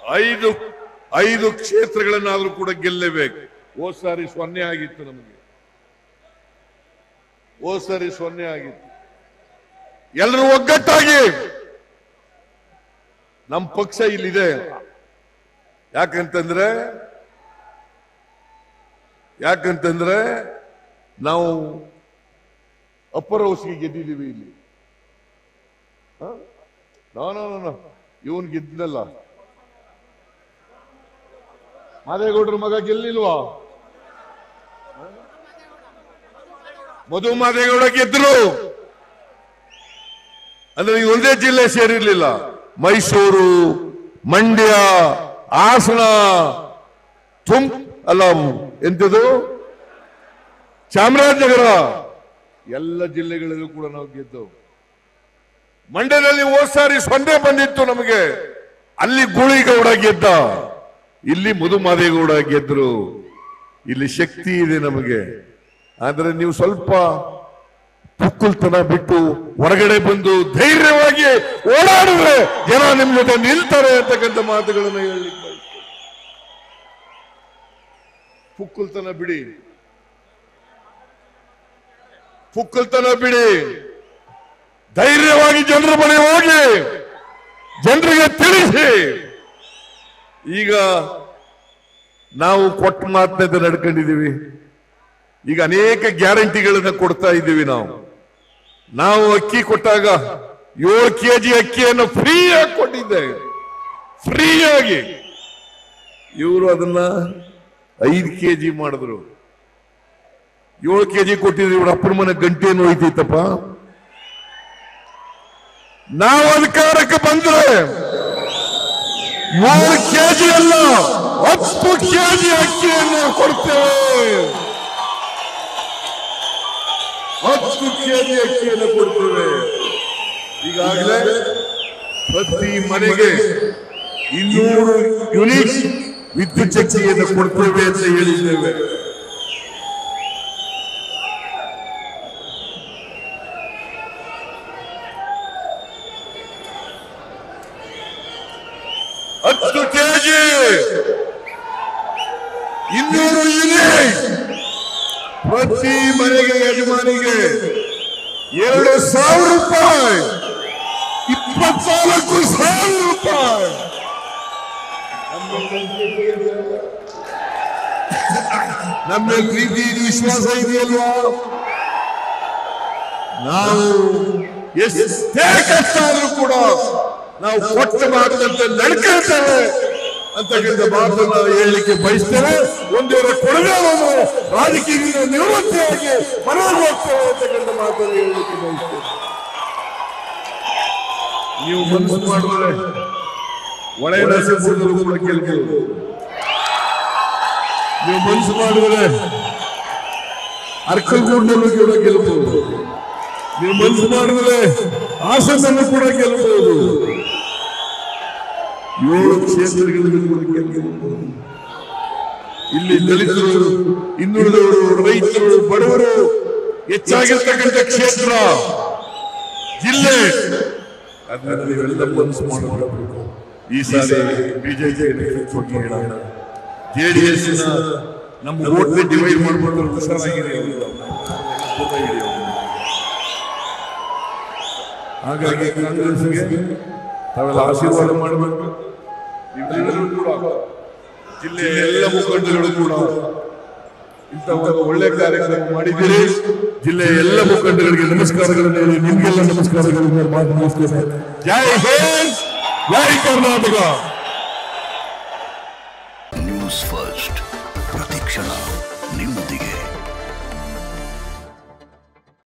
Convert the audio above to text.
ಐದು ಐದು ಕ್ಷೇತ್ರಗಳನ್ನಾದ್ರೂ ಕೂಡ ಗೆಲ್ಲಬೇಕು ಹೋದ್ ಸಾರಿ ಸೊನ್ನೆ ಆಗಿತ್ತು ನಮಗೆ ಹೋದ್ ಸಾರಿ ಸೊನ್ನೆ ಆಗಿತ್ತು ಎಲ್ಲರೂ ಒಗ್ಗಟ್ಟಾಗಿ ನಮ್ಮ ಪಕ್ಷ ಇಲ್ಲಿದೆ ಯಾಕಂತಂದ್ರೆ ಯಾಕಂತಂದ್ರೆ ನಾವು ಅಪ್ಪರ್ ಹೌಸ್ಗೆ ಗೆದ್ದಿದ್ದೀವಿ ಇಲ್ಲಿ ನೋ ಇವನ್ ಗೆದ್ದಲ್ಲ ಮಾದೇಗೌಡ್ರ ಮಗ ಗೆಲ್ಲಿಲ್ವಾ ಮಧು ಮಾದೇಗೌಡ ಗೆದ್ರು ಅಂದ್ರೆ ಈ ಒಂದೇ ಜಿಲ್ಲೆ ಸೇರಿರ್ಲಿಲ್ಲ ಮೈಸೂರು ಮಂಡ್ಯ ಹಾಸನ ತುಂ ಅಲ್ಲ ಎಂತದು ಚಾಮರಾಜನಗರ ಎಲ್ಲ ಜಿಲ್ಲೆಗಳಲ್ಲೂ ಕೂಡ ನಾವು ಗೆದ್ದವು ಮಂಡ್ಯದಲ್ಲಿ ಹೋದ್ ಸಾರಿ ಸೊನ್ನೆ ಬಂದಿತ್ತು ನಮಗೆ ಅಲ್ಲಿ ಗೂಳಿಗೌಡ ಗೆದ್ದ ಇಲ್ಲಿ ಮಧುಮಾದೇಗೌಡ ಗೆದ್ರು ಇಲ್ಲಿ ಶಕ್ತಿ ಇದೆ ನಮಗೆ ಆದ್ರೆ ನೀವು ಸ್ವಲ್ಪ ಪುಕ್ಕುಲ್ತನ ಬಿಟ್ಟು ಹೊರಗಡೆ ಬಂದು ಧೈರ್ಯವಾಗಿ ಓಡಾಡಿದ್ರೆ ಜನ ನಿಮ್ ಜೊತೆ ನಿಲ್ತಾರೆ ಅಂತಕ್ಕಂಥ ಮಾತುಗಳನ್ನು ಹೇಳಲಿಕ್ಕೆ ಬಯಸ್ತೇನೆ. ಪುಕ್ಕುಲ್ತನ ಬಿಡಿ ಪುಕ್ಕುಲ್ತನ ಬಿಡಿ ಧೈರ್ಯವಾಗಿ ಜನರ ಬಳಿ ಹೋಗಿ ಜನರಿಗೆ ತಿಳಿಸಿ ಈಗ ನಾವು ಕೊಟ್ಟ ಮಾತಿನಂತೆ ನಡ್ಕೊಂಡಿದ್ದೀವಿ ಈಗ ಅನೇಕ ಗ್ಯಾರಂಟಿಗಳನ್ನ ಕೊಡ್ತಾ ಇದ್ದೀವಿ ನಾವು ನಾವು ಅಕ್ಕಿ ಕೊಟ್ಟಾಗ ಏಳು ಕೆಜಿ ಅಕ್ಕಿಯನ್ನು ಫ್ರೀಯಾಗಿ ಕೊಟ್ಟಿದ್ದೆ ಫ್ರೀಯಾಗಿ ಇವರು ಅದನ್ನ ಐದು ಕೆಜಿ ಮಾಡಿದ್ರು ಏಳು ಕೆಜಿ ಕೊಟ್ಟಿದ್ರು ಇವ್ರ ಅಪ್ಪನ ಮನೆ ಗಂಟೆಯನ್ನು ಹೋಯ್ತೈತಪ್ಪ ನಾವು ಅಧಿಕಾರಕ್ಕೆ ಬಂದ್ರೆ ಏಳು ಕೆಜಿ ಅಲ್ಲ ಹತ್ತು ಕೆಜಿ ಅಕ್ಕಿಯನ್ನು ಕೊಡ್ತೇವೆ ಹತ್ತು ಕೆಜಿ ಅಕ್ಕಿಯನ್ನು ಕೊಡ್ತೇವೆ ಈಗಾಗಲೇ ಪ್ರತಿ ಮನೆಗೆ ಇನ್ನೂರು ಯೂನಿಟ್ ವಿದ್ಯುತ್ ಶಕ್ತಿಯನ್ನು ಕೊಡ್ತೇವೆ ಅಂತ ಹೇಳಿದ್ದೇವೆ ಹತ್ತು ಕೆಜಿ ಇನ್ನೂರು ಯೂನಿಟ್ ಪ್ರತಿ ಮನೆಗೆ ಯಜಮಾನಿಗೆ ಎರಡು ಸಾವಿರ ರೂಪಾಯಿ ಇಪ್ಪತ್ನಾಲ್ಕು ಸಾವಿರ ರೂಪಾಯಿ ನಮ್ಮ ಪ್ರೀತಿ ವಿಶ್ವಾಸ ಇದೆಯಲ್ವಾ ನಾವು ಎಷ್ಟೇ ಕಷ್ಟ ಆದ್ರೂ ಕೂಡ ನಾವು ಕೊಟ್ಟ ಮಾತಂತೆ ನಡ್ಕೊಳ್ತೇವೆ ಅಂತಕ್ಕಂಥ ಮಾತನ್ನ ಹೇಳಲಿಕ್ಕೆ ಬಯಸ್ತೇವೆ ಒಂದೆರಡು ಕೊಡಬೇಕು ರಾಜಕೀಯದಿಂದ ನಿವೃತ್ತಿಯಾಗಿ ಮನೆಗೆ ಹೋಗ್ತೇವೆ ಅಂತಕ್ಕಂಥ ಮಾತನ್ನು ಹೇಳಲಿಕ್ಕೆ ಬಯಸ್ತೇವೆ ನೀವು ಮನಸ್ಸು ಮಾಡಿದ್ರೆ ಒಳೆ ನರಸೀಪುರದಲ್ಲೂ ಕೂಡ ಗೆಲ್ಬಹುದು ನೀವು ಮನಸ್ಸು ಮಾಡಿದ್ರೆ ಅರ್ಕಲ್ಗೊಂಡಲ್ಲೂ ಕೂಡ ಗೆಲ್ಬಹುದು ನೀವು ಮನಸ್ಸು ಮಾಡಿದ್ರೆ ಹಾಸನಲ್ಲೂ ಕೂಡ ಗೆಲ್ಲಬಹುದು ಏಳು ಕ್ಷೇತ್ರಗಳಲ್ಲಿ ಕೂಡ ಗೆಲ್ಲಬಹುದು ಇಲ್ಲಿ ದಲಿತರು ಇನ್ನುಳಿದವರು ರೈತರು ಬಡವರು ಹೆಚ್ಚಾಗಿರ್ತಕ್ಕಂಥ ಕ್ಷೇತ್ರ ಜಿಲ್ಲೆ ಅದನ್ನ ನೀವೆಲ್ಲ ಮನಸ್ಸು ಮಾಡಬೇಕು ಈ ಸಾರಿ ಬಿಜೆಪಿ ಹೋಗಿ ಹೇಳೋಣ ಜೆಡಿಎಸ್ ನಮ್ಮ ಓಟ್ ಡಿವೈಡ್ ಮಾಡ್ಕೊಂಡು ಹುಷಾರಾಗಿದೆ ಗೊತ್ತಾಗಿದೆ ಹಾಗಾಗಿ ಕಾಂಗ್ರೆಸ್ಗೆ ತಾವೆಲ್ಲ ಆಶೀರ್ವಾದ ಮಾಡಬೇಕು ಇವೆಲ್ಲರೂ ಕೂಡ ಜಿಲ್ಲೆಯ ಎಲ್ಲ ಮುಖಂಡರುಗಳು ಕೂಡ ಇಂಥ ಒಂದು ಒಳ್ಳೆ ಕಾರ್ಯಕ್ರಮ ಮಾಡಿದ್ದೀರಿ ಜಿಲ್ಲೆಯ ಎಲ್ಲ ಮುಖಂಡರಿಗೆ ನಮಸ್ಕಾರಗಳನ್ನು ಹೇಳಿ ನಿಮ್ಗೆಲ್ಲ ನಮಸ್ಕಾರಗಳನ್ನು ಮಾಡಿ ಮುಗಿಸ್ತೇನೆ ಜೈ ಹಿಂದ್ ಜೈ ಕರ್ನಾಟಕ ನ್ಯೂಸ್ ಫಸ್ಟ್ ಪ್ರತಿಕ್ಷಣ ನಿಮ್ಮೊಂದಿಗೆ